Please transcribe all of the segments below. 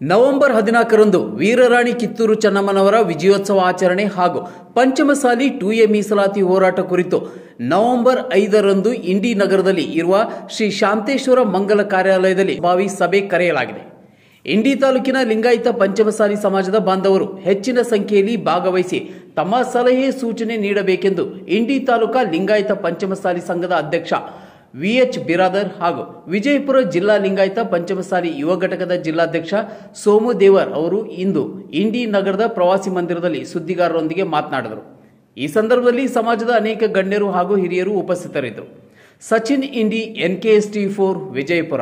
November ಹದಿನಾಲ್ಕರಂದು ವೀರರಾಣಿ ಕಿತ್ತೂರು ಚೆನ್ನಮ್ಮನವರ ವಿಜಯೋತ್ಸವ ಆಚರಣೆ ಹಾಗೂ ಪಂಚಮಸಾಲಿ ಟು ಎ ಮೀಸಲಾತಿ ಹೋರಾಟ ಕುರಿತು ನವೆಂಬರ್ ಐದರಂದು ಇಂಡಿ ನಗರದಲ್ಲಿ ಇರುವ ಶ್ರೀ ಶಾಂತೇಶ್ವರ ಮಂಗಲ ಕಾರ್ಯಾಲಯದಲ್ಲಿ ಭಾವಿ ಸಭೆ ಕರೆಯಲಾಗಿದೆ ಇಂಡಿ ತಾಲೂಕಿನ ಲಿಂಗಾಯತ ಪಂಚಮಸಾಲಿ ಸಮಾಜದ ಬಾಂಧವರು ಹೆಚ್ಚಿನ ಸಂಖ್ಯೆಯಲ್ಲಿ ಭಾಗವಹಿಸಿ ತಮ್ಮ ಸಲಹೆ ಸೂಚನೆ ನೀಡಬೇಕೆಂದು ಇಂಡಿ ತಾಲೂಕಾ ಲಿಂಗಾಯತ ಪಂಚಮಸಾಲಿ ಸಂಘದ ಅಧ್ಯಕ್ಷ ವಿಎಚ್ ಬಿರಾದರ್ ಹಾಗೂ ವಿಜಯಪುರ ಜಿಲ್ಲಾ ಲಿಂಗಾಯತ ಪಂಚಮಸಾಲಿ ಯುವ ಘಟಕದ ಜಿಲ್ಲಾಧ್ಯಕ್ಷ ಸೋಮು ದೇವರ್ ಅವರು ಇಂದು ಇಂಡಿ ನಗರದ ಪ್ರವಾಸಿ ಮಂದಿರದಲ್ಲಿ ಸುದ್ದಿಗಾರರೊಂದಿಗೆ ಮಾತನಾಡಿದರು ಈ ಸಂದರ್ಭದಲ್ಲಿ ಸಮಾಜದ ಅನೇಕ ಗಣ್ಯರು ಹಾಗೂ ಹಿರಿಯರು ಉಪಸ್ಥಿತರಿದ್ದರು Sachin Indi NKS T four Vijayapura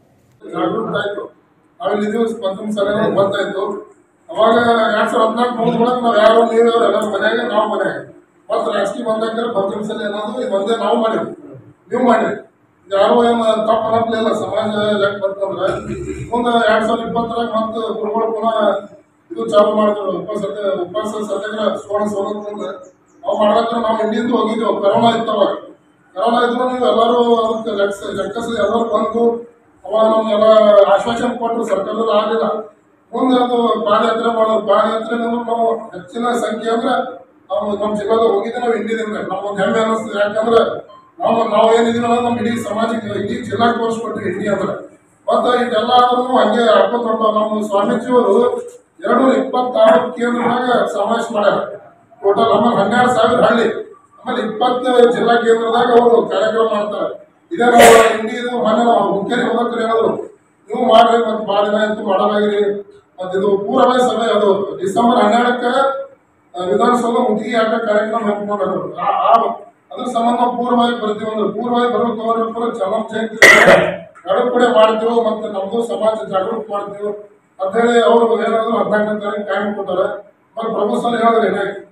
ಜಾಗೃತ ಆಯ್ತು ನಾವಿಲ್ಲಿದ್ದೀವಿ ಪಂಚಮ ಸಲ ಗೊತ್ತಾಯ್ತು ಅವಾಗ ಎರಡ್ ಸಾವಿರದ ಹದಿನಾಲ್ಕು ಮುಗಿದ್ಮೇಲೆ ನಾವು ಯಾರು ನೀವು ಯಾರು ಎಲ್ಲ ಮನೆಯಾಗ ನಾವು ಮನೆಯಾಗ ಮತ್ತೆ ರಾಜಕೀಯ ಬಂದಾಗ ಪಂಚಮ ಸಲ ಏನಾದ್ರು ಇದು ಒಂದೇ ನಾವು ಮಾಡಿದ್ವಿ ನೀವು ಮಾಡಿರಿ ಯಾರು ಏನು ತಪ್ಪು ಅನ್ನಪ್ಲಿಲ್ಲ ಸಮಾಜ ಲೆಕ್ಕ ಬಂತಂದ್ರೆ ಮುಂದೆ ಎರಡ್ ಸಾವಿರದ ಇಪ್ಪತ್ತರಾಗ ಮತ್ತೆ ಗುರುಗಳು ಪುನಃ ಇದು ಚಾಲು ಮಾಡಿದ್ರು ಉಪವಾಸ ಸತ್ಯ ಉಪವಾಸ ಸತ್ಯಾಗ್ರಹ ಸುವರ್ಣ ಸೌಧದ ಮುಂದೆ ನಾವು ಮಾಡ್ಬೇಕಾದ್ರೆ ನಾವು ಇಂಡಿಯಿಂದ ಹೋಗಿದ್ದೆವು ಕರೋನಾ ಇತ್ತು ಅವಾಗ ಕರೋನಾ ಇದ್ರು ನೀವು ಎಲ್ಲರೂ ಅದಕ್ಕೆ ಲೆಕ್ಸ ಲೆಕ್ಕಸಿ ಎಲ್ಲರೂ ಬಂದು ಅವಾಗ ನಮ್ಗೆಲ್ಲ ಆಶ್ವಾಸನೆ ಕೊಟ್ಟರು ಸರ್ಕಾರದಲ್ಲಿ ಆಗಲಿಲ್ಲ ಮುಂದೆ ಅದು ಪಾದಯಾತ್ರೆ ಮಾಡೋದು ಪಾದಯಾತ್ರೆ ಅಂದ್ರೆ ನಾವು ಹೆಚ್ಚಿನ ಸಂಖ್ಯೆ ಅಂದ್ರೆ ನಾವು ನಮ್ಮ ಜಿಲ್ಲಾದ ಹೋಗಿದ್ದೆ ನಾವು ಇಂಡಿಯಿಂದ ನಮ್ಗೊಂದು ಹೆಮ್ಮೆ ಅನ್ನಿಸ್ತದೆ ಯಾಕಂದ್ರೆ ನಾವು ನಾವು ಏನಿದ್ದೀವಿ ಅನ್ನೋದು ನಮ್ಮ ಇಡೀ ಸಮಾಜಕ್ಕೆ ಇಡೀ ಜಿಲ್ಲಾಕ್ಕೆ ತೋರಿಸ್ಕೊಟ್ವಿ ಇಂಡಿ ಅಂದ್ರೆ ಮತ್ತು ಇದೆಲ್ಲ ಆದ್ರೂ ಹಂಗೆ ಆಡ್ಕೊತ ಹೊಂಟಾವ ನಮ್ಮ ಸ್ವಾಮೀಜಿಯವರು ಎರಡು ನೂರ ಇಪ್ಪತ್ತಾರು ಕೇಂದ್ರದಾಗ ಸಮಾವೇಶ ಮಾಡ್ಯಾರ ಟೋಟಲ್ ಆಮೇಲೆ ಹನ್ನೆರಡು ಸಾವಿರ ಹಳ್ಳಿ ಆಮೇಲೆ ಇಪ್ಪತ್ತು ಜಿಲ್ಲಾ ಕೇಂದ್ರದಾಗ ಅವರು ಕಾರ್ಯಕ್ರಮ ಮಾಡ್ತಾರೆ ಇದೇ ನಾವು ಇಂಡಿದು ಮೊನ್ನೆ ನಾವು ಮುಖ್ಯರಿ ಹೋದಕ್ಕೆ ಹೇಳಿದ್ರು ನೀವು ಮಾಡ್ರಿ ಮತ್ತೆ ಭಾಳ ದಿನ ಆಯ್ತು ಮಾಡಲಾಗಿರಿ ಮತ್ತೆ ಇದು ಪೂರ್ವವೇ ಸಭೆ ಅದು ಡಿಸೆಂಬರ್ ಹನ್ನೆರಡಕ್ಕೆ ಆ, ವಿಧಾನಸೌಧ ಮುತ್ತಿಗೆ ಹಾಕ ಕಾರ್ಯಕ್ರಮ ಹಮ್ಮಿಕೊಂಡರು ಆ- ಆ ಅದ್ರ ಸಂಬಂಧ ಪೂರ್ವವಾಗಿ ಬರ್ತೀವಿ ಅಂದ್ರೆ ಪೂರ್ವವಾಗಿ ಬರೋಕೆ ಅವ್ರ ಚಲಂ ಜಯಂತಿ ಎರಡು ಕಡೆ ಮಾಡ್ತೀವಿ ಮತ್ತೆ ನಮ್ದು ಸಮಾಜ ಜಾಗೃತಿ ಮಾಡ್ತೀವಿ ಅಂತ ಹೇಳಿ ಅವರು ಏನಾದ್ರು ಹದಿನಾಲ್ಕನೇ ತಾರೀಕು ಟೈಮ್ ಕೊಟ್ಟಾರೆ ಮತ್ತೆ ಪ್ರಭು ಸರ್ ಹೇಳಿದ್ರೆ